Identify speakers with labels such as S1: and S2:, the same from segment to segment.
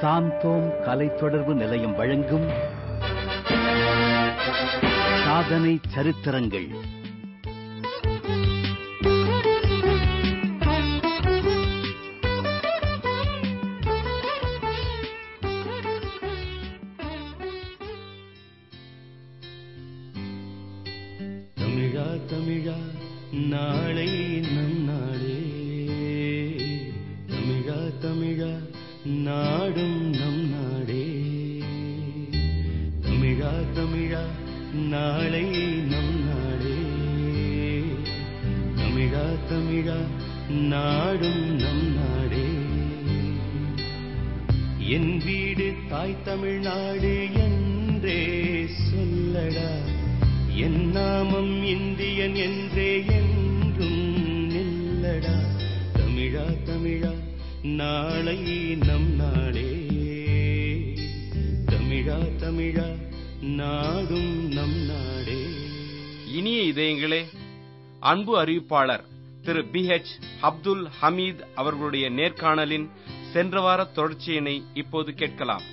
S1: சாந்தோம் கலை தொடர்பு நிலையம் வழங்கும் சாதனை சரித்திரங்கள்
S2: தமிழா தமிழா நாளை நம் நாடே தமிழா தமிழா நாடும் நம் நாடே தமிழா தமிழா நாளை நம் நாடே தமிழா தமிழா நாடும் நம் நாடே என் வீடு தாய் தமிழ்நாடு என்றே சொல்லடா என் நாமம் இந்தியன் என்றே என்றும் நில்லடா தமிழா தமிழா நாளை நம் நாடே தமிழா தமிழா நாடும் நம் நாடே
S3: இனிய இதயங்களே அன்பு அறிவிப்பாளர் திரு பி எச் அப்துல் ஹமீத் அவர்களுடைய நேர்காணலின் சென்ற வார தொடர்ச்சியினை இப்போது கேட்கலாம்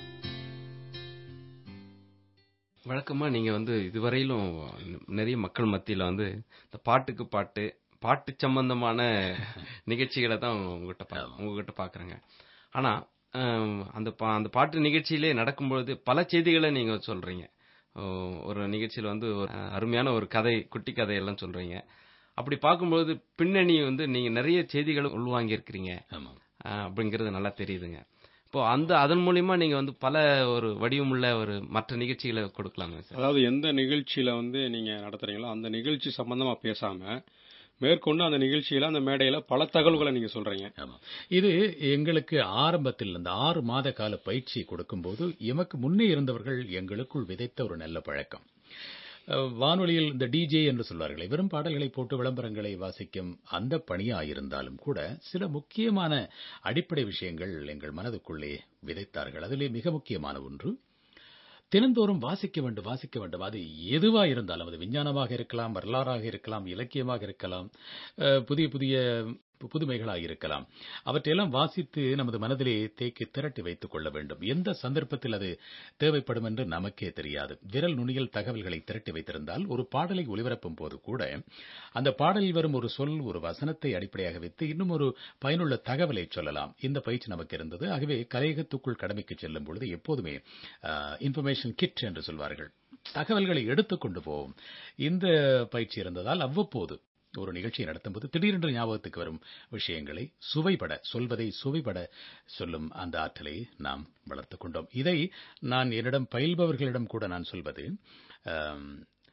S3: வழக்கமா நீங்க வந்து இதுவரையிலும் நிறைய மக்கள் மத்தியில வந்து இந்த பாட்டுக்கு பாட்டு பாட்டு சம்பந்தமான நிகழ்ச்சிகளை தான் உங்ககிட்ட பா- உங்ககிட்ட பாக்குறேங்க ஆனா அஹ், அந்த பா- அந்த பாட்டு நிகழ்ச்சியிலே நடக்கும்பொழுது பல செய்திகளை நீங்க சொல்றீங்க ஓ, ஒரு நிகழ்ச்சியில வந்து ஒரு அஹ், அருமையான ஒரு கதை குட்டி கதையெல்லாம் சொல்றீங்க அப்படி பார்க்கும்பொழுது பின்னணி வந்து நீங்க நிறைய செய்திகளை உள்வாங்கி இருக்கிறீங்க
S4: ஆமாம்
S3: அப்படிங்கிறது நல்லா தெரியுதுங்க இப்போ அந்த அதன் மூலியமா நீங்க வந்து பல ஒரு வடிவமுள்ள ஒரு மற்ற நிகழ்ச்சிகளை கொடுக்கலாங்க சார்
S4: அதாவது எந்த நிகழ்ச்சியில வந்து நீங்க நடத்துறீங்களோ அந்த நிகழ்ச்சி சம்பந்தமா பேசாம மேற்கொண்டு அந்த நிகழ்ச்சியில அந்த மேடையில பல தகவல்களை நீங்க சொல்றீங்க
S5: ஆமா இது எங்களுக்கு ஆரம்பத்தில் இந்த ஆறு மாத கால பயிற்சி கொடுக்கும்போது எமக்கு முன்னே இருந்தவர்கள் எங்களுக்குள் விதைத்த ஒரு நல்ல பழக்கம் அஹ், வானொலியில் இந்த டிஜே என்று சொல்வார்கள் வெறும் பாடல்களை போட்டு விளம்பரங்களை வாசிக்கும் அந்த பணியாயிருந்தாலும் கூட சில முக்கியமான அடிப்படை விஷயங்கள் எங்கள் மனதுக்குள்ளே விதைத்தார்கள் அதிலே மிக முக்கியமான ஒன்று தினந்தோறும் வாசிக்க வேண்டும் வாசிக்க வேண்டும் அது எதுவா இருந்தாலும் அது விஞ்ஞானமாக இருக்கலாம் வரலாறாக இருக்கலாம் இலக்கியமாக இருக்கலாம் அஹ், புதிய புதிய புதுமைகளாக இருக்கலாம் அவற்றையெல்லாம் வாசித்து நமது மனதிலே தேக்கி திரட்டி வைத்துக் கொள்ள வேண்டும் எந்த சந்தர்ப்பத்தில் அது தேவைப்படும் என்று நமக்கே தெரியாது விரல் நுனியில் தகவல்களை திரட்டி வைத்திருந்தால் ஒரு பாடலை ஒலிபரப்பும் போது கூட அந்த பாடலில் வரும் ஒரு சொல் ஒரு வசனத்தை அடிப்படையாக வைத்து இன்னும் ஒரு பயனுள்ள தகவலை சொல்லலாம் இந்த பயிற்சி நமக்கு இருந்தது ஆகவே கலையகத்துக்குள் கடமைக்கு செல்லும் பொழுது எப்போதுமே இன்ஃபர்மேஷன் கிட் என்று சொல்வார்கள் தகவல்களை எடுத்துக்கொண்டு போவோம் இந்த பயிற்சி இருந்ததால் அவ்வப்போது ஒரு நிகழ்ச்சியை நடத்தும்போது திடீரென்று ஞாபகத்துக்கு வரும் விஷயங்களை சுவைபட சொல்வதை சுவைபட சொல்லும் அந்த ஆற்றலை நாம் வளர்த்துக் கொண்டோம் இதை நான் என்னிடம் பயில்பவர்களிடம் கூட நான் சொல்வது ஆம்,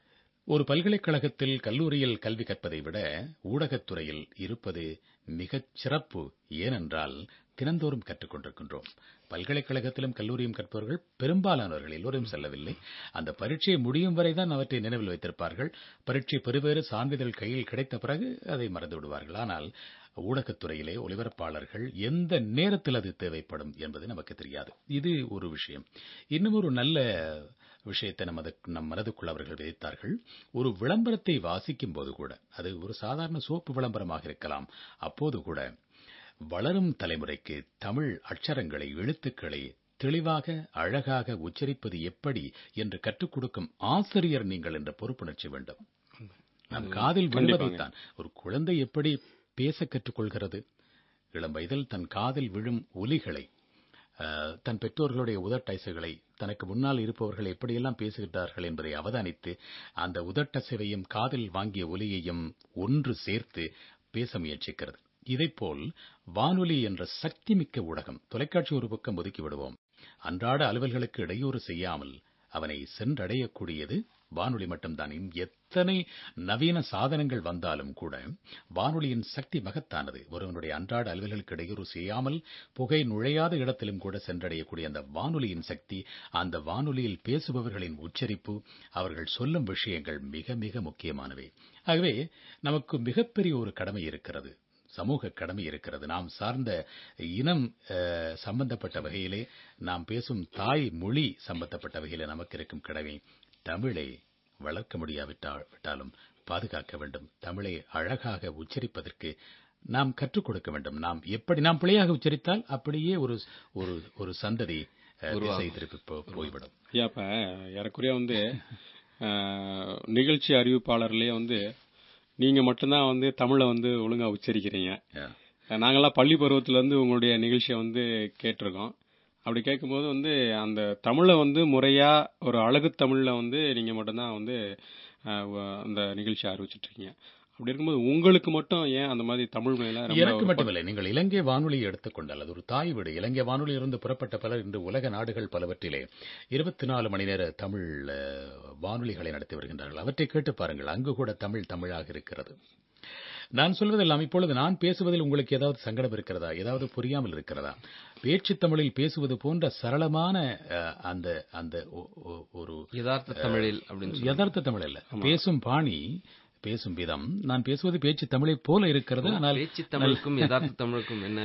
S5: ஒரு பல்கலைக்கழகத்தில் கல்லூரியில் கல்வி கற்பதை விட ஊடகத்துறையில் இருப்பது மிகச் சிறப்பு ஏனென்றால் தினந்தோறும் கற்றுக் கொண்டிருக்கின்றோம் பல்கலைக்கழகத்திலும் கல்லூரியும் கற்பவர்கள் பெரும்பாலானவர்கள் எல்லோரும் செல்லவில்லை அந்த பரீட்சை முடியும் வரை தான் அவற்றை நினைவில் வைத்திருப்பார்கள் பரீட்சை பெறுவேறு சான்றிதழ் கையில் கிடைத்த பிறகு அதை மறந்து விடுவார்கள் ஆனால் ஊடகத்துறையிலே ஒலிபரப்பாளர்கள் எந்த நேரத்தில் அது தேவைப்படும் என்பது நமக்கு தெரியாது இது ஒரு விஷயம் இன்னும் ஒரு நல்ல விஷயத்தை நமது நம் மனதுக்குள் அவர்கள் விதைத்தார்கள் ஒரு விளம்பரத்தை வாசிக்கும் போது கூட அது ஒரு சாதாரண சோப்பு விளம்பரமாக இருக்கலாம் அப்போது கூட வளரும் தலைமுறைக்கு தமிழ் அட்சரங்களை எழுத்துக்களை தெளிவாக அழகாக உச்சரிப்பது எப்படி என்று கற்றுக் கொடுக்கும் ஆசிரியர் நீங்கள் என்ற பொறுப்புணர்ச்சி வேண்டும் நம் காதில் விழுவதைத்தான் ஒரு குழந்தை எப்படி பேச கற்றுக்கொள்கிறது இளம் வயதில் தன் காதில் விழும் ஒலிகளை அஹ், தன் பெற்றோர்களுடைய உதட்டசைகளை தனக்கு முன்னால் இருப்பவர்கள் எப்படியெல்லாம் பேசுகிறார்கள் என்பதை அவதானித்து அந்த உதட்டசைவையும் காதில் வாங்கிய ஒலியையும் ஒன்று சேர்த்து பேச முயற்சிக்கிறது இதைப்போல் வானொலி என்ற சக்திமிக்க ஊடகம் தொலைக்காட்சி ஒரு பக்கம் ஒதுக்கி விடுவோம் அன்றாட அலுவல்களுக்கு இடையூறு செய்யாமல் அவனை சென்றடையக்கூடியது வானொலி மட்டும்தான் இன் எத்தனை நவீன சாதனங்கள் வந்தாலும் கூட வானொலியின் சக்தி மகத்தானது ஒருவனுடைய அன்றாட அலுவல்களுக்கு இடையூறு செய்யாமல் புகை நுழையாத இடத்திலும் கூட சென்றடையக்கூடிய அந்த வானொலியின் சக்தி அந்த வானொலியில் பேசுபவர்களின் உச்சரிப்பு அவர்கள் சொல்லும் விஷயங்கள் மிக மிக முக்கியமானவை ஆகவே நமக்கு மிகப்பெரிய ஒரு கடமை இருக்கிறது சமூக கடமை இருக்கிறது நாம் சார்ந்த இனம் அஹ், சம்பந்தப்பட்ட வகையிலே நாம் பேசும் தாய் மொழி சம்பந்தப்பட்ட வகையிலே நமக்கு இருக்கும் கடமை தமிழை வளர்க்க முடியாவிட்டால் விட்டாலும் பாதுகாக்க வேண்டும் தமிழை அழகாக உச்சரிப்பதற்கு நாம் கற்றுக் கொடுக்க வேண்டும் நாம் எப்படி நாம் பிழையாக உச்சரித்தால் அப்படியே ஒரு ஒரு ஒரு சந்ததி அஹ், திசை திருப்பி போ- போய்விடும்
S4: ஐயா இப்ப ஏறக்குறைய வந்து அஹ், நிகழ்ச்சி அறிவிப்பாளர்லயே வந்து நீங்க மட்டும்தான் வந்து தமிழை வந்து ஒழுங்கா உச்சரிக்கிறீங்க
S5: Yeah.
S4: நாங்கெல்லாம் பள்ளி பருவத்துல இருந்து உங்களுடைய நிகழ்ச்சியை வந்து கேட்டிருக்கோம் அப்படி கேட்கும்போது வந்து அந்த தமிழை வந்து முறையா ஒரு அழகு தமிழ்ல வந்து நீங்க மட்டும்தான் வந்து அஹ், வ- அந்த நிகழ்ச்சியை அறிவிச்சிட்டு இருக்கீங்க அப்படி இருக்கும்போது உங்களுக்கு மட்டும் ஏன் அந்த மாதிரி தமிழ் மேல
S5: எனக்கு
S4: ரொம்ப
S5: மட்டுமல்ல நீங்கள் இலங்கை வானொலியை எடுத்துக்கொண்டால் அது ஒரு தாய் வீடு இலங்கை வானொலியிலிருந்து புறப்பட்ட பலர் இன்று உலக நாடுகள் பலவற்றிலே இருபத்தி நாலு மணி நேர தமிழ் அஹ், வானொலிகளை நடத்தி வருகின்றார்கள் அவற்றை கேட்டு பாருங்கள் அங்கு கூட தமிழ் தமிழாக இருக்கிறது நான் சொல்வதெல்லாம் இப்பொழுது நான் பேசுவதில் உங்களுக்கு ஏதாவது சங்கடம் இருக்கிறதா ஏதாவது புரியாமல் இருக்கிறதா பேச்சு தமிழில் பேசுவது போன்ற சரளமான அஹ், அந்த அந்த ஒ- ஒ- ஒரு
S3: யதார்த்த தமிழில் அப்படின்னு சொல்லி
S5: யதார்த்த தமிழ் அல்ல பேசும் பாணி பேசும் விதம் நான் பேசுவது பேச்சு தமிழைப் போல இருக்கிறது ஆனால்
S3: பேச்சு தமிழுக்கும் யதார்த்த தமிழுக்கும் என்ன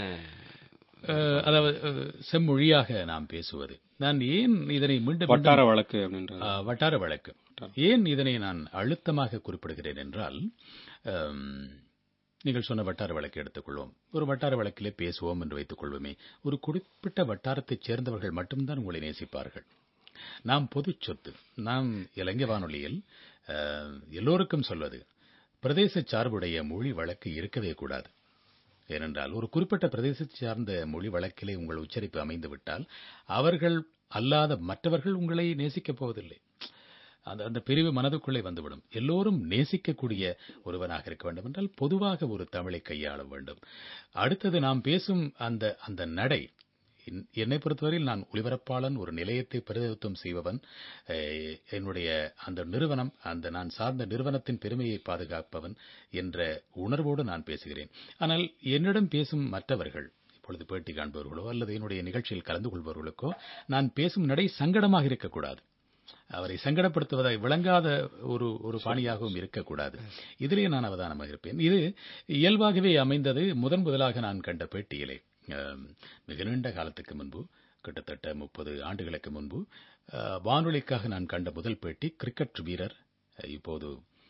S5: அஹ், அதாவது அஹ், செம்மொழியாக நாம் பேசுவது நான் ஏன் இதனை மீண்டும்
S4: வட்டார வழக்கு அப்படின்றது
S5: அஹ், வட்டார வழக்கு ஏன் இதனை நான் அழுத்தமாக குறிப்பிடுகிறேன் என்றால் அம், நீங்கள் சொன்ன வட்டார வழக்கு எடுத்துக்கொள்வோம் ஒரு வட்டார வழக்கிலே பேசுவோம் என்று வைத்துக் கொள்வோமே ஒரு குறிப்பிட்ட வட்டாரத்தைச் சேர்ந்தவர்கள் மட்டும்தான் உங்களை நேசிப்பார்கள் நாம் பொதுச் சொத்து நாம் இலங்கை வானொலியில் அஹ், எல்லோருக்கும் சொல்வது பிரதேச சார்புடைய மொழி வழக்கு இருக்கவே கூடாது ஏனென்றால் ஒரு குறிப்பிட்ட பிரதேசத்தை சார்ந்த மொழி வழக்கிலே உங்கள் உச்சரிப்பு அமைந்து விட்டால் அவர்கள் அல்லாத மற்றவர்கள் உங்களை நேசிக்கப் போவதில்லை அந்த அந்த பிரிவு மனதுக்குள்ளே வந்துவிடும் எல்லோரும் நேசிக்கக்கூடிய ஒருவனாக இருக்க வேண்டும் என்றால் பொதுவாக ஒரு தமிழை கையாள வேண்டும் அடுத்தது நாம் பேசும் அந்த அந்த நடை என்- என்னை பொறுத்தவரையில் நான் ஒளிபரப்பாளன் ஒரு நிலையத்தை பிரதிநிதித்துவம் செய்பவன் அஹ், என்னுடைய அந்த நிறுவனம் அந்த நான் சார்ந்த நிறுவனத்தின் பெருமையை பாதுகாப்பவன் என்ற உணர்வோடு நான் பேசுகிறேன் ஆனால் என்னிடம் பேசும் மற்றவர்கள் இப்பொழுது பேட்டி காண்பவர்களோ அல்லது என்னுடைய நிகழ்ச்சியில் கலந்து கொள்பவர்களுக்கோ நான் பேசும் நடை சங்கடமாக இருக்கக்கூடாது அவரை சங்கடப்படுத்துவதை விளங்காத ஒரு ஒரு பாணியாகவும் இருக்கக்கூடாது இதிலே நான் அவதானமாக இருப்பேன் இது இயல்பாகவே அமைந்தது முதன் முதலாக நான் கண்ட பேட்டியிலே ஆம், மிக நீண்ட காலத்துக்கு முன்பு கிட்டத்தட்ட முப்பது ஆண்டுகளுக்கு முன்பு ஆ, வானொலிக்காக நான் கண்ட முதல் பேட்டி கிரிக்கெட் வீரர் இப்போது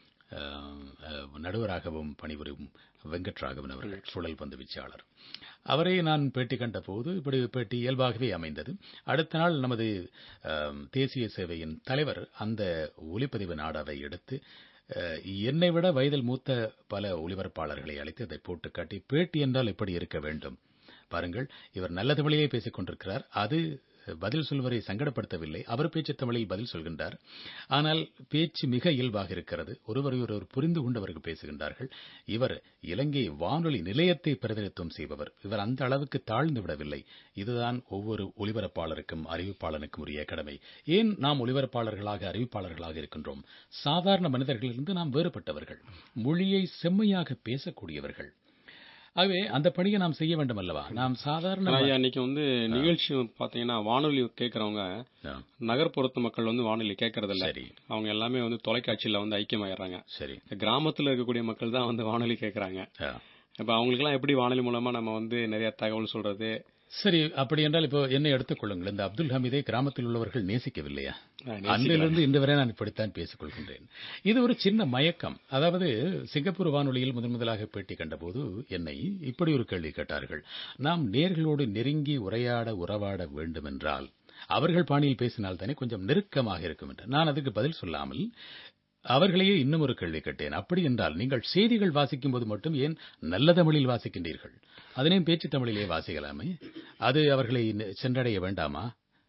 S5: ஆம், ஆ, நடுவராகவும் பணிபுரியும் வெங்கட்ராகவன் அவர்கள் சுழல் பந்து வீச்சாளர் அவரை நான் பேட்டி கண்ட போது இப்படி பேட்டி இயல்பாகவே அமைந்தது அடுத்த நாள் நமது ஆம், தேசிய சேவையின் தலைவர் அந்த ஒலிப்பதிவு நாடாவை எடுத்து அஹ், என்னை விட வயதில் மூத்த பல ஒலிபரப்பாளர்களை அழைத்து அதை போட்டு காட்டி பேட்டி என்றால் எப்படி இருக்க வேண்டும் பாருங்கள் இவர் நல்ல தமிழிலே பேசிக் கொண்டிருக்கிறார் அது பதில் சொல்வரை சங்கடப்படுத்தவில்லை அவர் பேச்சு தமிழில் பதில் சொல்கின்றார் ஆனால் பேச்சு மிக இயல்பாக இருக்கிறது ஒருவரை ஒருவர் புரிந்து கொண்டவர்கள் பேசுகின்றார்கள் இவர் இலங்கை வானொலி நிலையத்தை பிரதிநிதித்துவம் செய்பவர் இவர் அந்த அளவுக்கு தாழ்ந்து விடவில்லை இதுதான் ஒவ்வொரு ஒலிபரப்பாளருக்கும் அறிவிப்பாளனுக்கும் உரிய கடமை ஏன் நாம் ஒலிபரப்பாளர்களாக அறிவிப்பாளர்களாக இருக்கின்றோம் சாதாரண மனிதர்களிலிருந்து நாம் வேறுபட்டவர்கள் மொழியை செம்மையாக பேசக்கூடியவர்கள் ஆகவே அந்த பணியை நாம் செய்ய வேண்டும் அல்லவா நாம் சாதாரண
S4: ஆனா ஐயா இன்னைக்கு வந்து நிகழ்ச்சி பாத்தீங்கன்னா வானொலி கேட்கறவங்க
S5: ஆ,
S4: நகர்ப்புறத்து மக்கள் வந்து வானொலி கேட்கறது இல்ல
S5: சரி
S4: அவங்க எல்லாமே வந்து தொலைக்காட்சியில வந்து ஐக்கியமாயிடுறாங்க
S5: சரி
S4: கிராமத்துல இருக்கக்கூடிய மக்கள் தான் வந்து வானொலி கேட்கறாங்க
S5: ஆ.
S4: இப்ப அவங்களுக்குலாம் எப்படி வானொலி மூலமா நம்ம வந்து நிறைய தகவல் சொல்றது
S5: சரி அப்படி என்றால் இப்போ என்னை எடுத்துக் இந்த அப்துல் ஹமீதை கிராமத்தில் உள்ளவர்கள் நேசிக்கவில்லையா
S4: நேசிக்கிறாங்க.
S5: அன்றிலிருந்து இன்று வரை நான் இப்படித்தான் பேசிக் கொள்கின்றேன் இது ஒரு சின்ன மயக்கம் அதாவது சிங்கப்பூர் வானொலியில் முதன் முதலாக பேட்டி கண்டபோது என்னை இப்படி ஒரு கேள்வி கேட்டார்கள் நாம் நேர்களோடு நெருங்கி உரையாட உறவாட வேண்டுமென்றால் அவர்கள் பாணியில் பேசினால் தானே கொஞ்சம் நெருக்கமாக இருக்கும் என்று நான் அதுக்கு பதில் சொல்லாமல் அவர்களையே இன்னும் ஒரு கேள்வி கேட்டேன் அப்படி என்றால் நீங்கள் செய்திகள் வாசிக்கும் போது மட்டும் ஏன் நல்ல தமிழில் வாசிக்கின்றீர்கள் அதனே பேச்சு தமிழிலே வாசிக்கலாமே அது அவர்களை நெ- சென்றடைய வேண்டாமா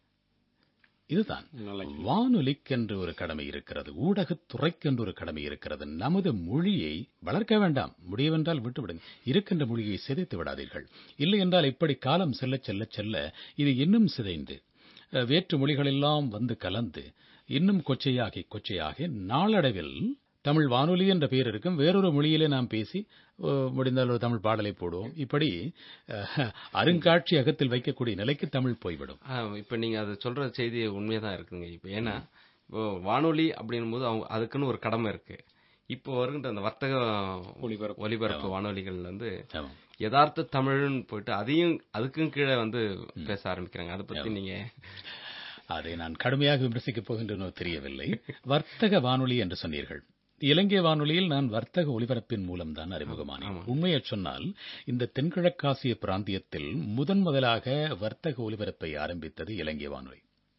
S5: இதுதான்
S4: நல்ல
S5: வானொலிக்கென்று ஒரு கடமை இருக்கிறது ஊடகத்துறைக்கென்று ஒரு கடமை இருக்கிறது நமது மொழியை வளர்க்க வேண்டாம் முடியவென்றால் விட்டுவிடுங்க இருக்கின்ற மொழியை சிதைத்து விடாதீர்கள் இல்லை என்றால் இப்படி காலம் செல்ல செல்ல செல்ல இது இன்னும் சிதைந்து அஹ், வேற்று மொழிகளெல்லாம் வந்து கலந்து இன்னும் கொச்சையாகி கொச்சையாகி நாளடைவில் தமிழ் வானொலி என்ற பெயர் இருக்கும் வேறொரு மொழியிலே நாம் பேசி அஹ், முடிந்தால் ஒரு தமிழ் பாடலை போடுவோம் இப்படி அஹ், அருங்காட்சியகத்தில் வைக்கக்கூடிய நிலைக்கு தமிழ் போய்விடும்
S3: ஆ, இப்ப நீங்க அது சொல்ற செய்தி உண்மையதான் இருக்குங்க இப்ப ஏன்னா இப்போ வானொலி அப்படின்னும் போது அவங்க அதுக்குன்னு ஒரு கடமை இருக்கு இப்போ வருகின்ற அந்த வர்த்தக
S4: ஒளிபரப்பு.
S3: ஒலிபரப்பு வானொலிகள் வந்து
S5: ஆமாம்.
S3: யதார்த்த தமிழ்னு போயிட்டு அதையும் அதுக்கும் கீழே வந்து பேச ஆரம்பிக்கிறாங்க அதை பத்தி நீங்க
S5: அதை நான் கடுமையாக விமர்சிக்கப் போகின்றனோ தெரியவில்லை வர்த்தக வானொலி என்று சொன்னீர்கள் இலங்கை வானொலியில் நான் வர்த்தக ஒலிபரப்பின் மூலம்தான் அறிமுகமானேன் உண்மையைச் சொன்னால் இந்த தென்கிழக்காசிய பிராந்தியத்தில் முதன் முதலாக வர்த்தக ஒலிபரப்பை ஆரம்பித்தது இலங்கை வானொலி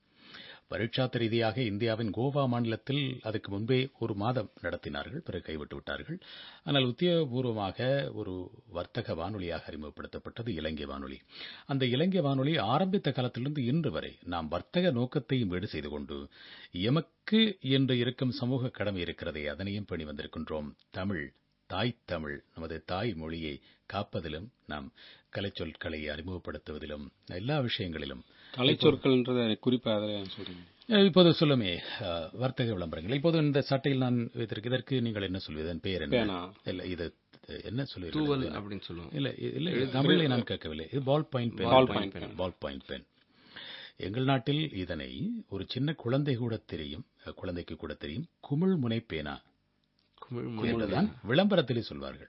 S5: பரீட்சாத்த ரீதியாக இந்தியாவின் கோவா மாநிலத்தில் அதுக்கு முன்பே ஒரு மாதம் நடத்தினார்கள் பிறகு கைவிட்டு விட்டார்கள் ஆனால் உத்தியோகபூர்வமாக ஒரு வர்த்தக வானொலியாக அறிமுகப்படுத்தப்பட்டது இலங்கை வானொலி அந்த இலங்கை வானொலி ஆரம்பித்த காலத்திலிருந்து இன்று வரை நாம் வர்த்தக நோக்கத்தையும் ஈடு செய்து கொண்டு எமக்கு என்று இருக்கும் சமூக கடமை இருக்கிறதே அதனையும் பண்ணி வந்திருக்கின்றோம் தமிழ் தாய் தமிழ் நமது தாய் மொழியை காப்பதிலும் நாம் கலைச்சொற்களை அறிமுகப்படுத்துவதிலும் எல்லா விஷயங்களிலும்
S4: கலைச்சொற்கள்ன்றத குறிப்பா அதில் சொல்றீங்க
S5: அஹ் இப்போது சொல்லுமே அஹ், வர்த்தக விளம்பரங்கள் இப்போது இந்த சட்டையில் நான் வைத்திருக்க இதற்கு நீங்கள் என்ன சொல்வீர்கள் இதன் பெயர் என்ன
S4: பேனா.
S5: இல்ல இது என்ன
S3: தூவல்
S5: சொல்லுவீர்கள்
S3: அப்படின்னு சொல்லுவோம்
S5: இல்ல இல்ல இது தமிழில் நான் கேட்கவில்லை இது ball point pen
S4: Ball point pen.
S5: Ball point pen எங்கள் நாட்டில் இதனை ஒரு சின்ன குழந்தை கூட தெரியும் அஹ், குழந்தைக்கு கூட தெரியும் குமிழ் முனை பேனா
S3: குமிழ் மொழி.
S5: என்றுதான் விளம்பரத்திலே சொல்வார்கள்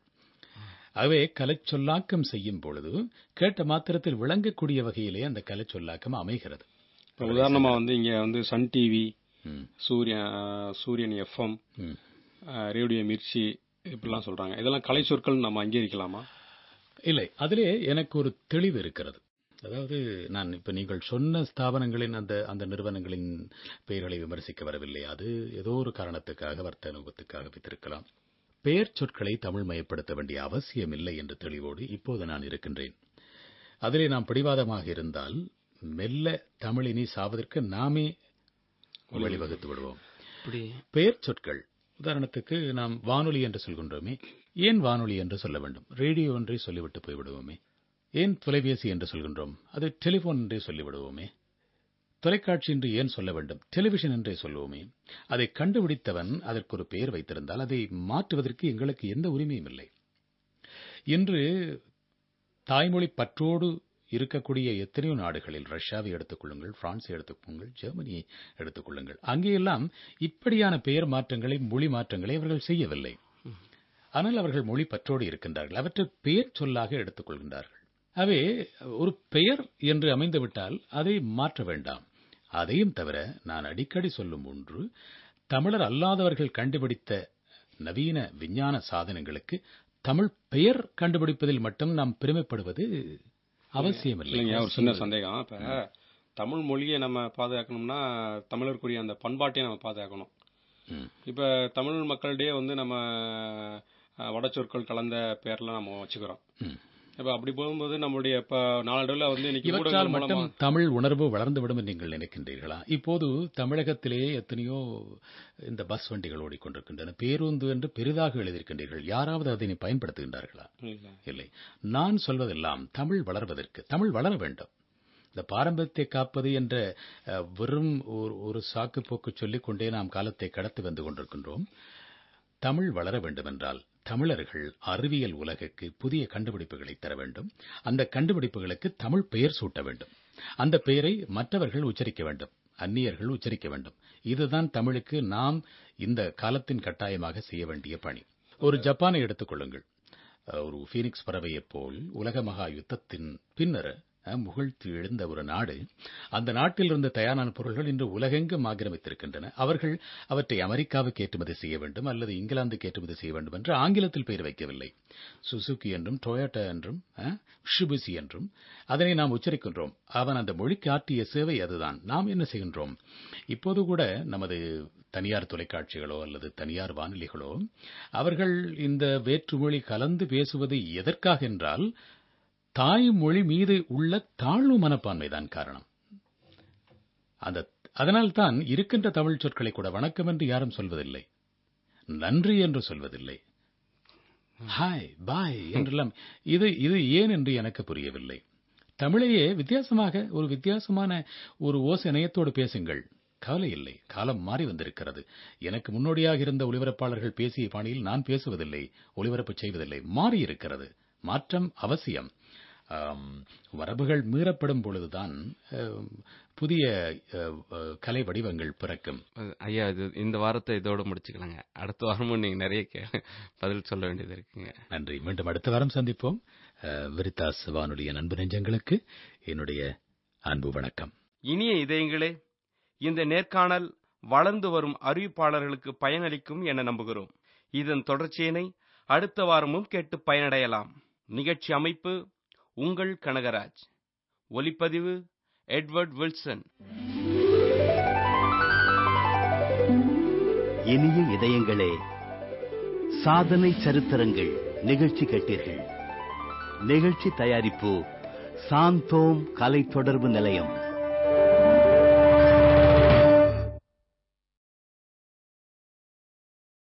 S5: ஆகவே கலைச்சொல்லாக்கம் செய்யும் பொழுது கேட்ட மாத்திரத்தில் விளங்கக்கூடிய வகையிலே அந்த கலைச்சொல்லாக்கம் அமைகிறது
S4: இப்ப உதாரணமா வந்து இங்க வந்து சன் டிவி
S5: ம்,
S4: சூரியன் அஹ், சூரியன் எஃப்எம்
S5: ம்.
S4: ரேடியோ மிர்ச்சி இப்படிலாம் சொல்றாங்க இதெல்லாம் கலைச்சொற்கள் நம்ம அங்கீகரிக்கலாமா
S5: இல்லை அதிலே எனக்கு ஒரு தெளிவு இருக்கிறது அதாவது நான் இப்ப நீங்கள் சொன்ன ஸ்தாபனங்களின் அந்த அந்த நிறுவனங்களின் பெயர்களை விமர்சிக்க வரவில்லை அது ஏதோ ஒரு காரணத்துக்காக வர்த்தக நோக்கத்துக்காக வைத்திருக்கலாம் பெயர் சொற்களை தமிழ் மயப்படுத்த வேண்டிய அவசியம் இல்லை என்ற தெளிவோடு இப்போது நான் இருக்கின்றேன் அதிலே நாம் பிடிவாதமாக இருந்தால் மெல்ல தமிழினி சாவதற்கு நாமே வழிவகுத்து விடுவோம்
S3: இப்படி
S5: பெயர் சொற்கள் உதாரணத்துக்கு நாம் வானொலி என்று சொல்கின்றோமே ஏன் வானொலி என்று சொல்ல வேண்டும் ரேடியோ என்றே சொல்லிவிட்டு போய்விடுவோமே ஏன் தொலைபேசி என்று சொல்கின்றோம் அது டெலிபோன் என்றே சொல்லிவிடுவோமே தொலைக்காட்சி என்று ஏன் சொல்ல வேண்டும் டெலிவிஷன் என்றே சொல்லுவோமே அதை கண்டுபிடித்தவன் அதற்கு ஒரு பெயர் வைத்திருந்தால் அதை மாற்றுவதற்கு எங்களுக்கு எந்த உரிமையும் இல்லை இன்று தாய்மொழி பற்றோடு இருக்கக்கூடிய எத்தனையோ நாடுகளில் ரஷ்யாவை எடுத்துக் கொள்ளுங்கள் பிரான்ஸை எடுத்துக் கொள்ளுங்கள் ஜெர்மனியை எடுத்துக் கொள்ளுங்கள் அங்கேயெல்லாம் இப்படியான பெயர் மாற்றங்களை மொழி மாற்றங்களை அவர்கள் செய்யவில்லை ஆனால் அவர்கள் மொழி பற்றோடு இருக்கின்றார்கள் அவற்றை பெயர் சொல்லாக எடுத்துக் கொள்கின்றார்கள் அவே ஒரு பெயர் என்று அமைந்துவிட்டால் அதை மாற்ற வேண்டாம் அதையும் தவிர நான் அடிக்கடி சொல்லும் ஒன்று தமிழர் அல்லாதவர்கள் கண்டுபிடித்த நவீன விஞ்ஞான சாதனங்களுக்கு தமிழ் பெயர் கண்டுபிடிப்பதில் மட்டும் நாம் பெருமைப்படுவது அவசியமில்லை
S4: இல்லைங்க ஒரு சின்ன சந்தேகம் இப்ப தமிழ் மொழியை நம்ம பாதுகாக்கணும்னா தமிழருக்குரிய அந்த பண்பாட்டையும் நம்ம பாதுகாக்கணும்
S5: ம்.
S4: இப்ப தமிழ் மக்களிடையே வந்து நம்ம அஹ், வடச்சொற்கள் கலந்த பேர்லாம் நம்ம வச்சுக்கிறோம்
S5: ம்.
S4: இப்ப அப்படி போகும்போது நம்மளுடைய இப்ப நாளடைவுல வந்து இன்னைக்கு
S5: இவற்றால்
S4: ஊடகங்கள்
S5: மட்டும்
S4: மூலமா
S5: தமிழ் உணர்வு வளர்ந்துவிடும் என்று நீங்கள் நினைக்கின்றீர்களா இப்போது தமிழகத்திலே எத்தனையோ இந்த பஸ் வண்டிகள் ஓடிக்கொண்டிருக்கின்றன பேருந்து என்று பெரிதாக எழுதியிருக்கின்றீர்கள் யாராவது அதனை பயன்படுத்துகின்றார்களா
S4: இல்ல.
S5: இல்லை நான் சொல்வதெல்லாம் தமிழ் வளர்வதற்கு தமிழ் வளர வேண்டும் இந்த பாரம்பரியத்தை காப்பது என்ற அஹ், வெறும் ஒரு ஒரு சாக்கு போக்கு சொல்லிக் கொண்டே நாம் காலத்தை கடத்தி வந்து கொண்டிருக்கின்றோம் தமிழ் வளர வேண்டுமென்றால் தமிழர்கள் அறிவியல் உலகுக்கு புதிய கண்டுபிடிப்புகளை தர வேண்டும் அந்த கண்டுபிடிப்புகளுக்கு தமிழ் பெயர் சூட்ட வேண்டும் அந்த பெயரை மற்றவர்கள் உச்சரிக்க வேண்டும் அந்நியர்கள் உச்சரிக்க வேண்டும் இதுதான் தமிழுக்கு நாம் இந்த காலத்தின் கட்டாயமாக செய்ய வேண்டிய பணி ஒரு ஜப்பானை எடுத்துக் கொள்ளுங்கள் அஹ், ஒரு ஃபீனிக்ஸ் பறவையைப் போல் உலக மகா யுத்தத்தின் பின்னர் அஹ், முகிழ்த்து எழுந்த ஒரு நாடு அந்த நாட்டில் இருந்து தயாரான பொருள்கள் இன்று உலகெங்கும் ஆக்கிரமித்திருக்கின்றன அவர்கள் அவற்றை அமெரிக்காவுக்கு ஏற்றுமதி செய்ய வேண்டும் அல்லது இங்கிலாந்துக்கு ஏற்றுமதி செய்ய வேண்டும் என்று ஆங்கிலத்தில் பெயர் வைக்கவில்லை சுசுகி என்றும் டொயோட்டா என்றும் ஷிபுசி என்றும் அதனை நாம் உச்சரிக்கின்றோம் அவன் அந்த மொழிக்கு ஆற்றிய சேவை அதுதான் நாம் என்ன செய்கின்றோம் இப்போது கூட நமது தனியார் தொலைக்காட்சிகளோ அல்லது தனியார் வானொலிகளோ அவர்கள் இந்த வேற்றுமொழி கலந்து பேசுவது எதற்காக என்றால் தாய்மொழி மீது உள்ள தாழ்வு மனப்பான்மைதான் காரணம் அந்த அதனால்தான் இருக்கின்ற தமிழ் சொற்களை கூட வணக்கம் என்று யாரும் சொல்வதில்லை நன்றி என்று சொல்வதில்லை ஹாய் பாய் என்றெல்லாம் இது இது ஏன் என்று எனக்கு புரியவில்லை தமிழையே வித்தியாசமாக ஒரு வித்தியாசமான ஒரு ஓசை நயத்தோடு பேசுங்கள் கவலை இல்லை காலம் மாறி வந்திருக்கிறது எனக்கு முன்னோடியாக இருந்த ஒலிபரப்பாளர்கள் பேசிய பாணியில் நான் பேசுவதில்லை ஒலிபரப்பு செய்வதில்லை மாறி இருக்கிறது மாற்றம் அவசியம் ஆம், வரம்புகள் மீறப்படும் பொழுதுதான் ஆம், புதிய அஹ், அஹ், கலை வடிவங்கள் பிறக்கும்
S3: அஹ் ஐயா இது இந்த வாரத்தை இதோட முடிச்சுக்கலாங்க அடுத்த வாரமும் நீங்க நிறைய கே- பதில் சொல்ல வேண்டியது இருக்குங்க
S5: நன்றி மீண்டும் அடுத்த வாரம் சந்திப்போம் அஹ், வெரிதாஸ் வானொலிய நண்பு நெஞ்சங்களுக்கு என்னுடைய அன்பு வணக்கம்
S6: இனிய இதயங்களே இந்த நேர்காணல் வளர்ந்து வரும் அறிவிப்பாளர்களுக்கு பயனளிக்கும் என நம்புகிறோம்
S3: இதன் தொடர்ச்சியினை அடுத்த வாரமும் கேட்டு பயனடையலாம் நிகழ்ச்சி அமைப்பு உங்கள் கனகராஜ் ஒலிப்பதிவு எட்வர்ட் வில்சன்
S1: இனிய இதயங்களே சாதனை சரித்திரங்கள் நிகழ்ச்சி கேட்டீர்கள் நிகழ்ச்சி தயாரிப்பு சாந்தோம் கலை தொடர்பு நிலையம்